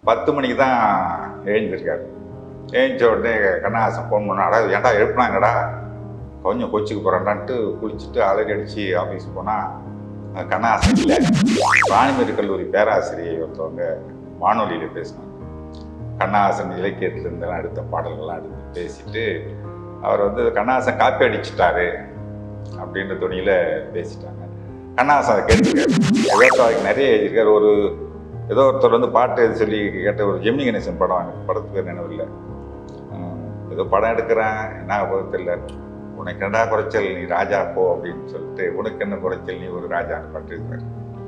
பத்து மணிக்கு தான் எழுந்திருக்காரு எழுந்த உடனே கண்ணாசன் ஃபோன் பண்ணாடா ஏன்டா எழுப்புனாங்கடா கொஞ்சம் கொச்சுக்கு போகிறேன்டான்ட்டு குளிச்சுட்டு அலறி அடித்து ஆஃபீஸ் போனால் கண்ணாசன் இல்லை ராணிமேரி கல்லூரி பேராசிரியை ஒருத்தவங்க வானொலியில் பேசினாங்க கண்ணாசன் இலக்கியத்திலிருந்தெல்லாம் எடுத்த பாடல்கள்லாம் எடுத்து பேசிட்டு அவர் வந்து கண்ணாசன் காப்பி அடிச்சிட்டாரு அப்படின்ற துணியில் பேசிட்டாங்க கண்ணாசன் அதை கேட்டிருக்காரு எதார்த்தவாய்க்கு நிறைய எழுதியிருக்காரு ஒரு ஏதோ ஒருத்தர் வந்து பாட்டு எழுதி சொல்லி கேட்ட ஒரு ஜெமினி கணேசன் படம் எனக்கு படத்துக்கு பேர் நினைவில்லை உம், ஏதோ படம் எடுக்கிறேன் என்ன போகிறது தெரியல உனக்கு என்னடா குறைச்சல் நீ ராஜா போ அப்படின்னு சொல்லிட்டு உனக்கு என்ன குறைச்சல் நீ ஒரு ராஜான்னு பாட்டு எழுதுறாரு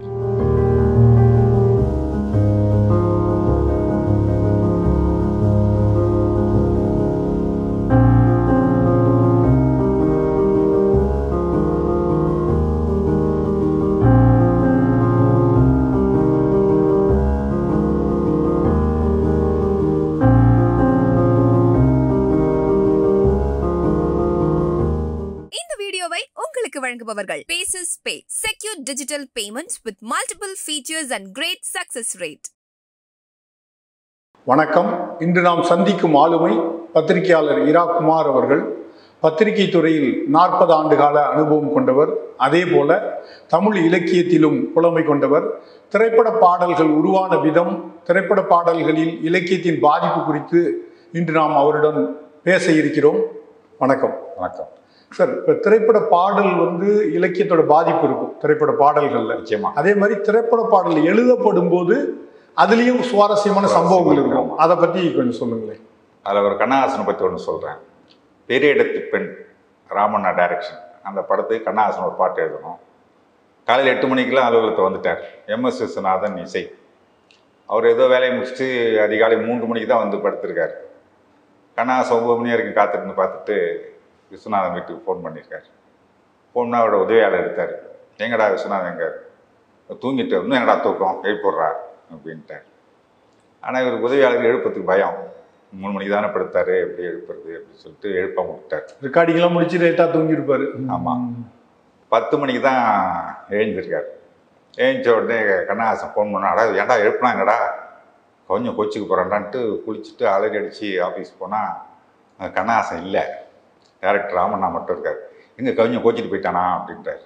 இந்த வீடியோவை உங்களுக்கு வழங்குபவர்கள் paces pay secure digital payments with multiple features and great success rate வணக்கம் இன்று நாம் சந்திக்கும் ஆளுமை பத்திரிகையாளர் இரா குமார் அவர்கள் பத்திரிகை துறையில் நாற்பது ஆண்டு கால அனுபவம் கொண்டவர் அதே போல தமிழ் இலக்கியத்திலும் புலமை கொண்டவர் திரைப்பட பாடல்கள் உருவான விதம் திரைப்பட பாடல்களில் இலக்கியத்தின் பாதிப்பு குறித்து இன்று நாம் அவருடன் பேச இருக்கிறோம் வணக்கம் வணக்கம் சார் இப்போ திரைப்பட பாடல் வந்து இலக்கியத்தோட பாதிப்பு இருக்கும் திரைப்பட பாடல்கள்ல நிச்சயமா அதே மாதிரி திரைப்பட பாடல் எழுதப்படும் போது அதுலேயும் சுவாரஸ்யமான சம்பவங்கள் இருக்கும் அதை பற்றி கொஞ்சம் சொல்லுங்களேன் அதில் ஒரு கண்ணாசனை பற்றி ஒன்று சொல்கிறேன் பெரிய இடத்து பெண் ராமண்ணா டைரக்ஷன் அந்த படத்துக்கு கண்ணாசன் ஒரு பாட்டு எழுதணும் காலையில் எட்டு மணிக்கெல்லாம் அலுவலகத்தை வந்துட்டார் எம்எஸ் விஸ்வநாதன் இசை அவர் ஏதோ வேலையை முடிச்சுட்டு அதிகாலை மூன்று மணிக்கு தான் வந்து படுத்திருக்காரு கண்ணாசன் ஒம்பது மணி வரைக்கும் காத்திருந்து பார்த்துட்டு விஸ்வநாதன் வீட்டுக்கு ஃபோன் பண்ணியிருக்காரு ஃபோன் பண்ணா அவரோட உதவியாளர் எடுத்தார் எங்கடா விஸ்வநாதன் எங்க தூங்கிட்டு இன்னும் என்னடா தூக்கம் எழுப்பிடுறா அப்படின்ட்டார் ஆனால் இவருக்கு உதவியாளர் எழுப்பத்துக்கு பயம் மூணு மணிக்கு தானே படுத்தாரு எப்படி எழுப்புறது அப்படின்னு சொல்லிட்டு எழுப்பாம விட்டார் ரெக்கார்டிங்லாம் முடிச்சு லேட்டாக தூங்கியிருப்பாரு ஆமா. பத்து மணிக்கு தான் எழுந்திருக்காரு எழுந்த உடனே கண்ணாசன் ஃபோன் பண்ணாடா ஏன்டா எழுப்புனாங்கடா கொஞ்சம் கொச்சுக்கு போகிறேன்டான்ட்டு குளிச்சுட்டு அலறி அடித்து ஆஃபீஸ் போனால் கண்ணாசன் இல்லை டேரக்டர் ராமண்ணா மட்டும் இருக்கார் எங்கே கொஞ்சம் கோச்சிட்டு போயிட்டானா அப்படின்றார்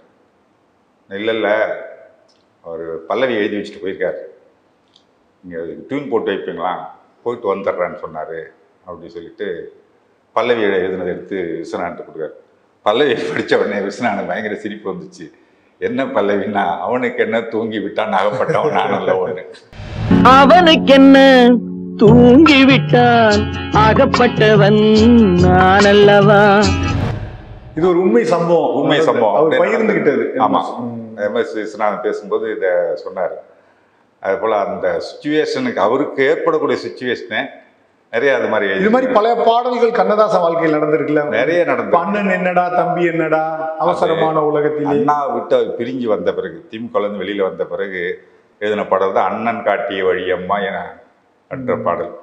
இல்லை இல்லை அவர் பல்லவி எழுதி வச்சுட்டு போயிருக்காரு நீங்கள் டியூன் போட்டு வைப்பீங்களா போயிட்டு வந்துடுறேன்னு சொன்னார் அப்படி சொல்லிட்டு பல்லவி எழுதினதை எடுத்து விஸ்வநாதன் கொடுக்காரு பல்லவி படித்த உடனே விஸ்வநாதன் பயங்கர சிரிப்பு வந்துச்சு என்ன பல்லவின்னா அவனுக்கு என்ன தூங்கி விட்டான் அகப்பட்டவன் நானல்ல ஒன்று அவனுக்கென்ன தூங்கி விட்டான் அகப்பட்டவன் நான் அல்லவா இது ஒரு உண்மை சம்பவம் உண்மை சம்பவம் அவர் பகிர்ந்துகிட்டது ஆமா ம். எம்எஸ் விஸ்வநாதன் பேசும்போது இதை சொன்னார் அது போல் அந்த சுச்சுவேஷனுக்கு அவருக்கு ஏற்படக்கூடிய சுச்சுவேஷனே நிறைய அது மாதிரி இது மாதிரி பல பாடல்கள் கண்ணதாசன் வாழ்க்கையில் நடந்திருக்குல்ல நிறைய இப்ப நடந்து அண்ணன் என்னடா தம்பி என்னடா அவசரமான உலகத்திலே அண்ணா விட்டு அவர் பிரிஞ்சு வந்த பிறகு திமுகலேருந்து வெளியில் வந்த பிறகு எழுதின பாடல் தான் அண்ணன் காட்டிய வழியம்மா என என்ற பாடல்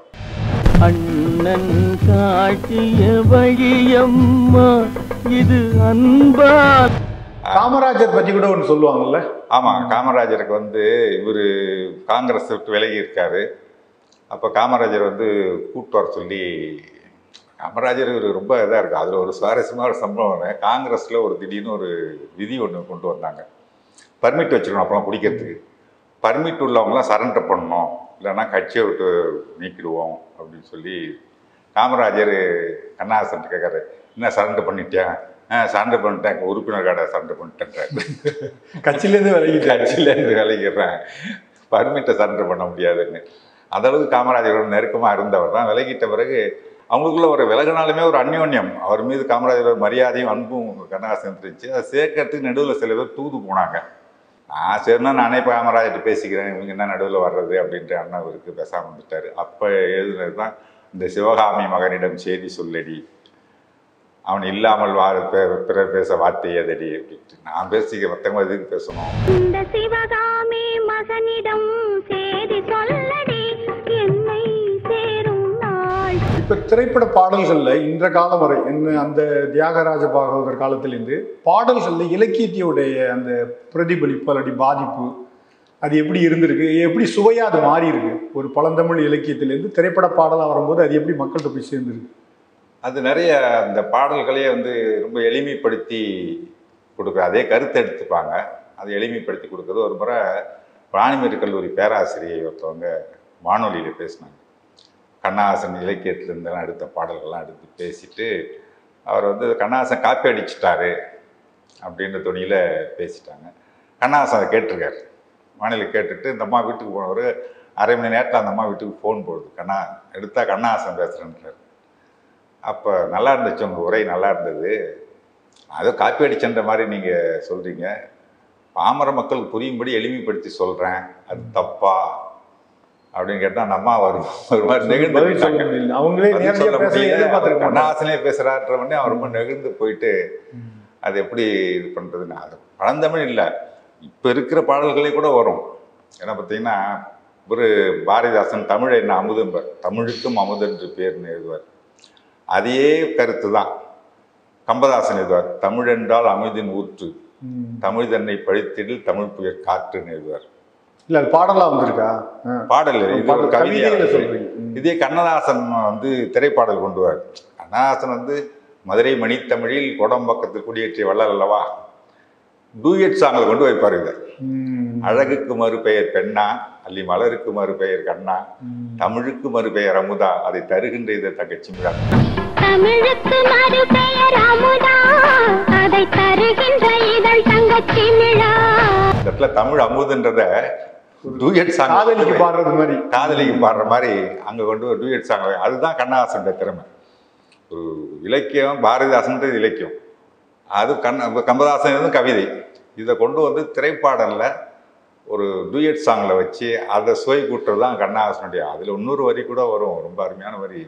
அண்ணன் காட்டிய வழியம்மா இது அன்பா காமராஜர் பத்தி கூட ஒன்று சொல்லுவாங்கல்ல ஆமாம் காமராஜருக்கு வந்து இவர் காங்கிரஸ் விட்டு விலகி இருக்காரு அப்போ காமராஜர் வந்து கூட்டு வர சொல்லி காமராஜர் இவர் ரொம்ப இதாக இருக்குது அதில் ஒரு சுவாரஸ்யமான ஒரு சம்பவம் காங்கிரஸில் ஒரு திடீர்னு ஒரு விதி ஒன்று கொண்டு வந்தாங்க பர்மிட் வச்சுக்கணும் அப்போலாம் குடிக்கிறதுக்கு பர்மிட் உள்ளவங்களாம் சரண்டர் பண்ணணும் இல்லைன்னா கட்சியை விட்டு நீக்கிடுவோம் அப்படின்னு சொல்லி காமராஜர் கண்ணாசன் கேட்காரு என்ன சரண்டர் பண்ணிட்டியா ஆ சரண்டர் பண்ணிட்டேன் உறுப்பினர் கார்டை சரண்டர் பண்ணிட்டேன்றாரு கட்சியிலேருந்து விலகிட்டாரு கட்சியிலேருந்து விலகிடுறேன் பர்மிட்டை சரண்டர் பண்ண முடியாதுன்னு அந்த அளவுக்கு காமராஜரோட நெருக்கமாக இருந்தவர் தான் விலகிட்ட பிறகு அவங்களுக்குள்ள ஒரு விலகினாலுமே ஒரு அந்யோன்யம் அவர் மீது காமராஜரோட மரியாதையும் அன்பும் கண்ணாசன் இருந்துச்சு அதை சேர்க்கறதுக்கு நடுவில் சில பேர் தூது போனாங்க நான் சரினா நானே இப்போ காமராஜர்கிட்ட பேசிக்கிறேன் இவங்க என்ன நடுவில் வர்றது அப்படின்ட்டு அண்ணன் அவருக்கு பேசாமல் வந்துட்டார் அப்போ எழுதுனது தான் இந்த சிவகாமி மகனிடம் செய்தி சொல்லடி அவன் இல்லாமல் வார பே- பிறர் பேச வார்த்தை எதடி அப்படின்ட்டு நான் பேசிக்க மற்றவங்க எதுக்கு பேசணும் இந்த சிவகாமி மகனிடம் சேதி சொல்லடி என்னை சேரும் நாள் இப்ப திரைப்பட பாடல்கள்ல இன்ற காலம் வரை என்ன அந்த தியாகராஜ பாகவதர் காலத்திலிருந்து பாடல்கள்ல இலக்கியத்தையுடைய அந்த பிரதிபலிப்பு அல்லது பாதிப்பு அது எப்படி இருந்திருக்கு எப்படி சுவையா அது மாறி இருக்கு ஒரு பழந்தமிழ் இலக்கியத்திலேருந்து திரைப்பட பாடலா வரும்போது அது எப்படி மக்கள்கிட்ட போய் சேர்ந்துருக்கு அது நிறைய அந்த பாடல்களையே வந்து ரொம்ப எளிமைப்படுத்தி கொடுக்குற அதே கருத்தை எடுத்துப்பாங்க அதை எளிமைப்படுத்தி கொடுக்குறது ஒரு முறை ராணிமேரி கல்லூரி பேராசிரியை ஒருத்தவங்க வானொலியில் பேசினாங்க கண்ணாசன் இலக்கியத்திலிருந்தெல்லாம் எடுத்த பாடல்கள்லாம் எடுத்து பேசிட்டு அவர் வந்து கண்ணாசன் காப்பி அடிச்சிட்டாரு அப்படின்ற துணியில் பேசிட்டாங்க கண்ணாசன் அதை கேட்டிருக்காரு வானிலை கேட்டுட்டு இந்த அம்மா வீட்டுக்கு போனவர் அரை மணி நேரத்தில் அந்த அம்மா வீட்டுக்கு ஃபோன் போடுது கண்ணா எடுத்தா கண்ணாசன் பேசுகிறேன்றார் அப்போ நல்லா இருந்துச்சு உங்கள் உரை நல்லா இருந்தது அதோ காப்பி அடிச்சன்ற மாதிரி நீங்கள் சொல்கிறீங்க பாமர மக்களுக்கு புரியும்படி எளிமைப்படுத்தி சொல்கிறேன் அது தப்பா அப்படின்னு கேட்டால் அந்த அம்மா ஒரு ஒரு மாதிரி நெகிழ்ந்து பதில் சொல்ல போயிட்டாங்க. முடியல அவங்களே பதில் நேரடியா சொல்ல பேச முடியல. அவர் எதிர்பார்த்திருக்க மாட்டாங்க. கண்ணாசனே பேசுகிறான்ற உடனே அவர் ரொம்ப நெகிழ்ந்து போயிட்டு அது எப்படி இது பண்ணுறதுன்னு அது பழந்தமிழ் இல்லை இப்போ இருக்கிற பாடல்களே கூட வரும் ஏன்னா பார்த்தீங்கன்னா ஒரு பாரதிதாசன் தமிழ் என்ன அமுதம்பர் தமிழுக்கும் அமுதென்று பேர்னு எழுதுவார் அதே கருத்து தான் கம்பதாசன் எழுதுவார் தமிழ் என்றால் அமுதின் ஊற்று ம். தமிழ் தன்னை பழித்திடில் தமிழ் புயல் காற்றுன்னு எழுதுவார் இல்ல அது பாடலா வந்திருக்கா ஆ. பாடல் இது ஒரு பாடல் கவிதையா கவிதையில வருது. சொல்றீங்க ம். இதே கண்ணதாசன் வந்து திரைப்பாடல் கொண்டு வர கண்ணதாசன் வந்து மதுரை மணித்தமிழில் கோடம்பக்கத்தில் குடியேற்றிய வள்ளல் அல்லவா டூயட் சாங்கில் கொண்டு வைப்பார் இதை ம். அழகுக்கு மறுபெயர் பெண்ணா அல்லி மலருக்கு மறுபெயர் கண்ணா ம். தமிழுக்கு மறுபெயர் அமுதா அதை தருகின்ற இதை தங்கச்சிமிழா தமிழுக்கு மறுபெயர் அமுதா அதை தருகின்ற இதழ் தங்கச்சி மிழா இந்த இடத்துல தமிழ் அமுதுன்றத டூயட் சாங் காதலிக்கு பாடுறது மாதிரி காதலிக்கு பாடுற மாதிரி அங்கே கொண்டு ஒரு டூயட் சாங் அதுதான் கண்ணதாசனுடைய திறமை ஒரு இலக்கியம் பாரதிதாசன்றது இலக்கியம் அது கண் கம்பதாசன் வந்து கவிதை இதை கொண்டு வந்து திரைப்பாடலில் ஒரு டூயட் சாங்கில் வச்சு அதை சுவை கூட்டுறது தான் கண்ணதாசனுடைய அதில் இன்னொரு வரி கூட வரும் ரொம்ப அருமையான வரி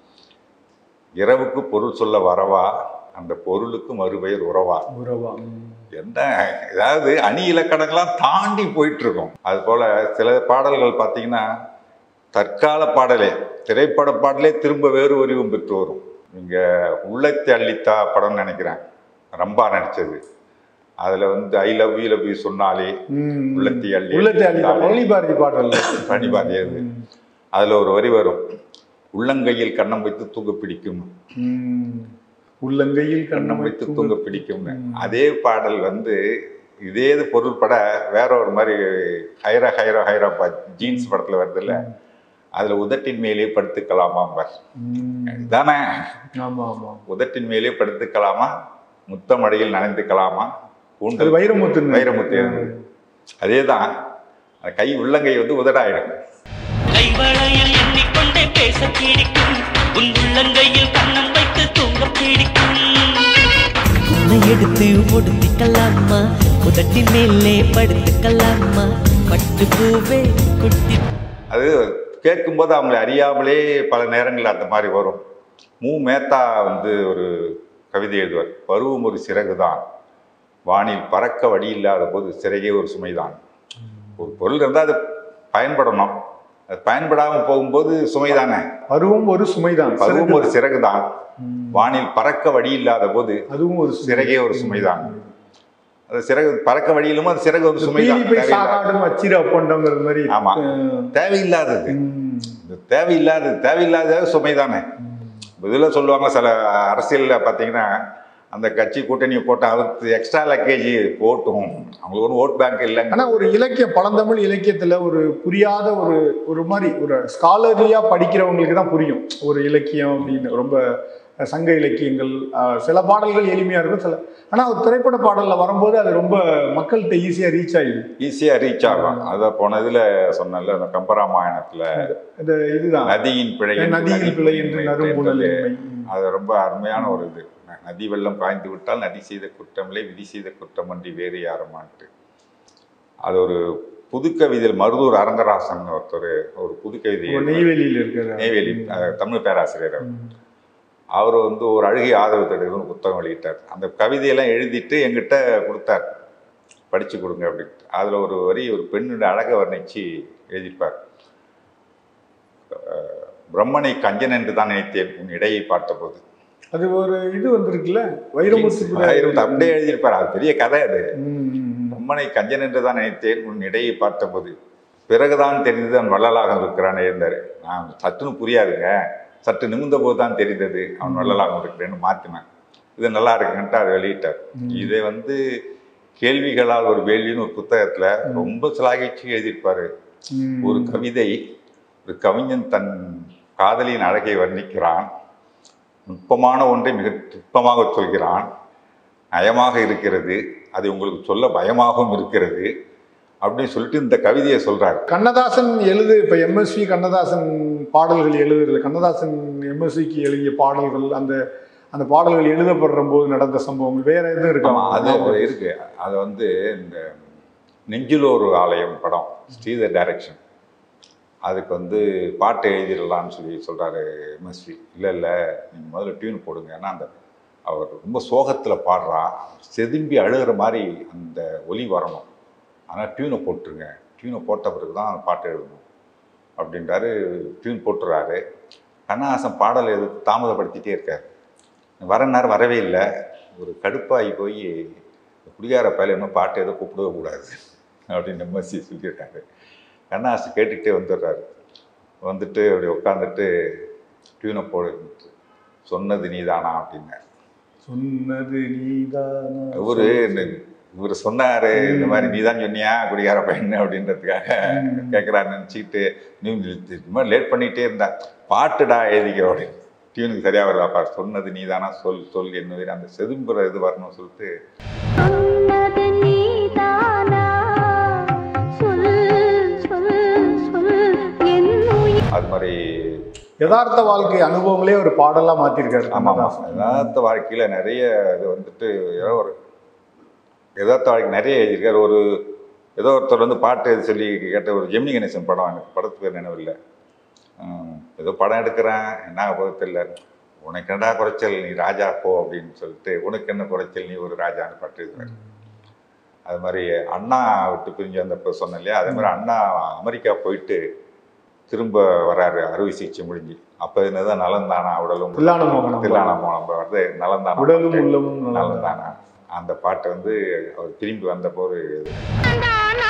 இரவுக்கு பொருள் சொல்ல வரவா அந்த பொருளுக்கு மறுபெயர் உறவா உறவா ம். என்ன அதாவது அணி இலக்கணங்கள்லாம் தாண்டி போயிட்டு இருக்கும் அது போல சில பாடல்கள் பார்த்தீங்கன்னா தற்கால பாடலே திரைப்பட பாடலே திரும்ப வேறு வடிவம் பெற்று வரும் இங்க உள்ளத்தை அள்ளித்தா படம் நினைக்கிறேன் ரம்பா நடிச்சது அதுல வந்து I love you love you சொன்னாலே ம். உள்ளத்தை அள்ளி உள்ளத்தை அள்ளி பழனி பாரதி பாடல் பணி பாதியது அதுல ஒரு வரி வரும் உள்ளங்கையில் கண்ணம் வைத்து தூங்க பிடிக்கும் ம். உள்ளங்கையில் கண்ணம் கண்ணம் வைத்து வைத்து தூங்க பிடிக்கும்னு அதே பாடல் வந்து இதே இது பொருள்பட வேற ஒரு மாதிரி ஹைரா ஹைரா ஹைரா ஜீன்ஸ் படத்துல வருதுல்ல அதுல உதட்டின் மேலே படுத்துக்கலாமாம்பார் ம். தானே ஆமா ஆமா உதட்டின் மேலே படுத்துக்கலாமா முத்தமடையில் நனைந்துக்கலாமா அது கூண்டல் வைரமுத்து வைரமுத்து அதே தான் கை உள்ளங்கை வந்து உதடாயிடும் கைவளையில் எண்ணிக்கொண்டே பேச பிடிக்கும் உன் உள்ளங்கையில் கண்ணம் வைத்து தூங்க பிடிக்கும் உன்னை எடுத்து ஒடுத்திக்கலாமா உதட்டின் மேலே படுத்துக்கலாமா பட்டு பூவே குட்டி அது கேட்கும்போது அவங்களை அறியாமலே பல நேரங்களில் அந்த மாதிரி வரும் மு மேத்தா வந்து ஒரு கவிதை எழுதுவார் பருவம் ஒரு சிறகுதான் வானில் பறக்க வழி இல்லாத போது சிறகே ஒரு சுமைதான் ஒரு பொருள் இருந்தால் அது பயன்படணும் அது பயன்படாமல் போகும்போது சுமைதானே பருவம் ஒரு சுமைதான் பருவம் ஒரு சிறகுதான் வானில் பறக்க வழி இல்லாத போது அதுவும் ஒரு சுமை. சிறகே ஒரு சுமைதான் அது சிறகு பறக்க வழியிலும் அது சிறகு ஒரு இந்த சுமைதான் பீலி போய் தேவையில்லாத- சாகாடும் அச்சிர அப்பண்டங்கிற மாதிரி ஆமா. அஹ், தேவையில்லாதது ம். இந்த தேவையில்லாதது தேவையில்லாத சுமை தானே இதில் சொல்லுவாங்க சில அரசியலில் பார்த்தீங்கன்னா அந்த கட்சி கூட்டணியை போட்டு அதுக்கு எக்ஸ்ட்ரா லக்கேஜ் போட்டும் அவங்களுக்கு ஒரு ஓட் பேங்க் இல்லைங்க ஆனா ஒரு இலக்கியம் பழந்தமிழ் இலக்கியத்துல ஒரு புரியாத ஒரு ஒரு மாதிரி ஒரு ஸ்காலர்லியா படிக்கிறவங்களுக்கு தான் புரியும் ஒரு இலக்கியம் அப்படின்னு ரொம்ப சங்க இலக்கியங்கள் அஹ், சில பாடல்கள் எளிமையா இருக்கும் சில ஆனா ஒரு திரைப்பட பாடல்ல வரும்போது அது ரொம்ப மக்கள்கிட்ட ஈஸியா ரீச் ஆயிடுது ஈஸியாக ரீச் ஆகும் அதை போன இதில் சொன்னல அந்த கம்பராமாயணத்தில் இந்த இதுதான் நதியின் பிழை என்று நதியில் பிழை என்று நதி நறும்புணல் என்பது இன்மை. அது ரொம்ப அருமையான ஒரு இது ந- நதி வெள்ளம் பாய்ந்து விட்டால் நதி செய்த குற்றமில்லை விதி செய்த குற்றமன்றி வேறு யாருமான்ட்டு அது ஒரு புதுக்கவிதையில் மருதூர் அரங்கராசன் ஒருத்தர் ஒரு புதுக்கவிதை ஒரு நெய்வேலியில இருக்கிற நெய்வேலி அஹ், தமிழ் பேராசிரியர் அவர். அவர் வந்து ஒரு அழுகை ஆதரவு தடுக்கணும்னு புத்தகம் வெளியிட்டார் அந்த கவிதையெல்லாம் எழுதிட்டு எங்கிட்ட கொடுத்தார் படித்து கொடுங்க அப்படின்ட்டு அதில் ஒரு வரி ஒரு பெண்ணோட அழகை வர்ணித்து எழுதியிருப்பார் அஹ், பிரம்மனை கஞ்சன் என்று தான் நினைத்தேன் உன் இடையை பார்த்தபோது அது ஒரு இது வந்திருக்குல்ல வைரமுத்து கூட- ஆயிரம் அப்படியே எழுதியிருப்பார் அது பெரிய கதை அது ம், ம், ம். அம்மனை கஞ்சன் என்று தான் நினைத்தேன் உன் இடையை பார்த்தபோது பிறகுதான் தெரிந்தது அவன் வள்ளலாக இருக்கிறானே இருந்தார் நான் சட்டுன்னு புரியாதுங்க சற்று நிமிர்ந்த போது தான் தெரிந்தது அவன் வள்ளலாக இருக்கிறேன்னு மாற்றினேன் இது நல்லா இருக்குன்ட்டு அதை வெளியிட்டார் இதை வந்து கேள்விகளால் ஒரு வேள்வின்னு ஒரு புத்தகத்துல ரொம்ப சிலாகிச்சு எழுதியிருப்பாரு ம். ஒரு கவிதை ஒரு கவிஞன் தன் காதலியின் அழகை வர்ணிக்கிறான் நுட்பமான ஒன்றை மிக நுட்பமாக சொல்கிறான் நயமாக இருக்கிறது அது உங்களுக்கு சொல்ல பயமாகவும் இருக்கிறது அப்படின்னு சொல்லிட்டு இந்த கவிதையை சொல்றாரு கண்ணதாசன் எழுது இப்ப எம்எஸ்வி கண்ணதாசன் பாடல்கள் எழுதுறது கண்ணதாசன் எம்எஸ்விக்கு எழுதிய பாடல்கள் அந்த அந்த பாடல்கள் எழுதப்படுற போது நடந்த சம்பவங்கள் வேற எதுவும் ஆமா, இருக்கா அது ஒரு இருக்கு அது வந்து இந்த நெஞ்சில் ஒரு ஆலயம் படம் ஸ்ரீதர் டைரக்ஷன் அதுக்கு வந்து பாட்டு எழுதிடலாம்னு சொல்லி சொல்றாரு எம்எஸ்வி இல்லை இல்லை நீங்கள் முதல்ல டியூன் போடுங்க ஏன்னா அந்த அவர் ரொம்ப சோகத்தில் பாடுறா செதும்பி அழுகிற மாதிரி அந்த ஒலி வரணும் ஆனால் டியூனை போட்டுருங்க டியூனை போட்ட பிறகு தான் அந்த பாட்டு எழுதணும் அப்படின்றாரு டியூன் போட்டுறாரு கண்ணாசன் பாடல் எது தாமதப்படுத்திட்டே இருக்கார் வர நேரம் வரவே இல்லை ஒரு கடுப்பாகி போய் குடிகார பயில இன்னும் பாட்டு எதுவும் கூப்பிடவே கூடாது அப்படின்னு எம்எஸ்சி சொல்லியிருக்காரு கண்ணாசு கேட்டுக்கிட்டே வந்துடுறாரு வந்துட்டு அப்படி உட்காந்துட்டு டியூனை போடு சொன்னது நீதானா அப்படின்னாரு சொன்னது நீதானா இவரு இவர் சொன்னாரு இந்த மாதிரி நீதான் சொன்னியா குடிகார பையன் அப்படின்றதுக்காக கேட்குறாரு நினச்சிக்கிட்டு நீ இது மாதிரி லேட் பண்ணிகிட்டே இருந்தா பாட்டுடா எழுதிக்க அப்படின்னு டியூனுக்கு சரியா வருதா பாரு சொன்னது நீதானா சொல் சொல் என்ன அந்த செதும்புற இது வரணும்னு சொல்லிட்டு சொன்னது நீதானா சொல் சொல் சொல் என் உயிர் அது மாதிரி யதார்த்த வாழ்க்கை அனுபவங்களே ஒரு பாடலா மாத்திருக்காரு ஆமாம் கண்ணதாசன் யதார்த்த வாழ்க்கையில் நிறைய இது வந்துட்டு ஏதோ ஒரு யதார்த்த வாழ்க்கை நிறைய எழுதியிருக்காரு ஒரு ஏதோ ஒருத்தர் வந்து பாட்டு எழுதி சொல்லி கேட்ட ஒரு ஜெமினி கணேசன் படம் எனக்கு படத்துக்கு பேர் நினைவில்லை ஹம், ஏதோ படம் எடுக்கிறேன் என்ன போது தெரியல உனக்கு என்னடா குறைச்சல் நீ ராஜா போ அப்படின்னு சொல்லிட்டு உனக்கு என்ன குறைச்சல் நீ ஒரு ராஜான்னு பாட்டு எழுதுறாரு அது மாதிரி அண்ணா விட்டு பிரிஞ்சு வந்தப்போ சொன்னேன் இல்லையா அதே மாதிரி அண்ணா அமெரிக்கா போயிட்டு திரும்ப வராரு அறுவை சிகிச்சை முடிஞ்சு அப்போ என்னதான் நலந்தானா உடலும் தில்லான மோகனம். தில்லான மோகனம் வந்து நலந்தானா உடலும் உள்ளமும் நலந்தானா. நலந்தானா அந்த பாட்டை வந்து அவர் திரும்பி வந்த போது நலந்தானா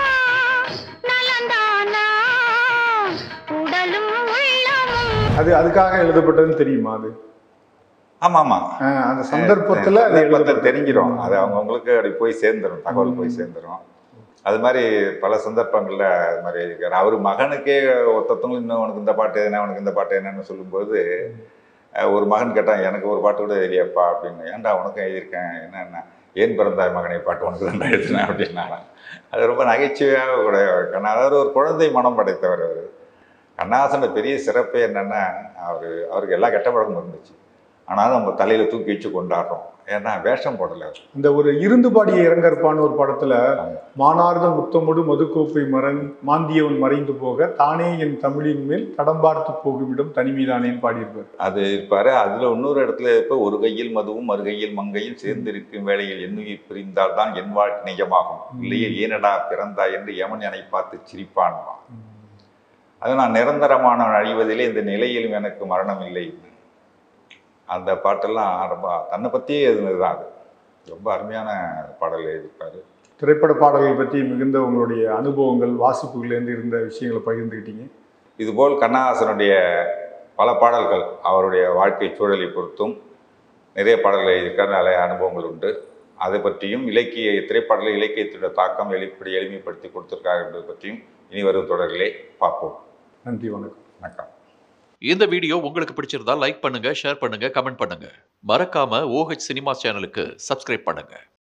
நலந்தானா உடலும் உள்ளமும் அது அதுக்காக எழுதப்பட்டதுன்னு தெரியுமா அது ஆமா ஆமா அஹ் அந்த சந்தர்ப்பத்துல அது சந்தர்ப்பத்தை எழுதப்பட்டது. தெரிஞ்சிடும் அது அவங்கவுங்களுக்கு அப்படி போய் சேர்ந்துடும் தகவல் போய் சேர்ந்துடும் அது மாதிரி பல சந்தர்ப்பங்கள்ல அது மாதிரி இருக்காரு அவர் மகனுக்கே ஒருத்தவங்களும் இன்னும் உனக்கு இந்த பாட்டு என்ன உனக்கு இந்த பாட்டு என்னன்னு சொல்லும்போது அஹ், ஒரு மகன் கேட்டான் எனக்கு ஒரு பாட்டு கூட தெரியப்பா அப்படின்னு ஏன்டா உனக்கும் எழுதியிருக்கேன் என்னென்ன ஏன் பிறந்தாய் மகனை பாட்டு உனக்கு தான் எழுதினேன் அப்படின்னாராம் அது ரொம்ப நகைச்சுவையாக கூட கண்ணா அதாவது ஒரு குழந்தை மனம் படைத்தவர் அவர் கண்ணாசனோட பெரிய சிறப்பே என்னன்னா அவர் அவருக்கு எல்லா கெட்ட பழக்கமும் இருந்துச்சு ஆனாலும் நம்ம தலையில தூக்கி வச்சு கொண்டாடுறோம் ஏன்னா வேஷம் போடல அவர். இந்த ஒரு இருந்து பாடிய இறங்கற்பான்னு ஒரு படத்துல மானார்ந்த முத்தமுடு மதுக்கோப்பை மறந் மாந்தியவன் மறைந்து போக தானே என் தமிழின் மேல் தடம் பார்த்து போகுமிடம் தனிமீதானேன்னு பாடியிருப்பார் அது இருப்பாரு அதுல இன்னொரு இடத்துல இருப்ப ஒரு கையில் மதுவும் மறு கையில் மங்கையும் சேர்ந்திருக்கும் வேளையில் என்னுயிர் பிரிந்தால் தான் என் வாழ்க்கை நிஜமாகும் இல்லையே ஏனடா பிறந்தா என்று எவன் என்னை பார்த்து சிரிப்பான்வான் அது நான் நிரந்தரமான அழிவதிலே இந்த நிலையிலும் எனக்கு மரணம் இல்லை அந்த பாட்டெல்லாம் ரொம்ப தன்னை பற்றியே எழுதுனதுதான் அது ரொம்ப அருமையான பாடல் எழுதியிருப்பாரு திரைப்பட பாடல்கள் பற்றி மிகுந்த உங்களுடைய அனுபவங்கள் வாசிப்புகள்லேருந்து இருந்த விஷயங்களை பகிர்ந்துக்கிட்டீங்க இதுபோல் கண்ணதாசனுடைய பல பாடல்கள் அவருடைய வாழ்க்கை சூழலை பொறுத்தும் நிறைய பாடல்கள் எழுதியிருக்கார் நிறைய அனுபவங்கள் உண்டு அதை பற்றியும் இலக்கிய திரைப்பாடலில் இலக்கியத்தோட தாக்கம் எப்படி எளிமைப்படுத்தி கொடுத்திருக்கார் என்பது பற்றியும் இனி வரும் தொடர்களே பார்ப்போம் நன்றி வணக்கம் வணக்கம் இந்த வீடியோ உங்களுக்கு பிடிச்சிருந்தா லைக் பண்ணுங்க ஷேர் பண்ணுங்க கமெண்ட் பண்ணுங்க மறக்காம ஓஹெச் சினிமா சேனலுக்கு சப்ஸ்கிரைப் பண்ணுங்க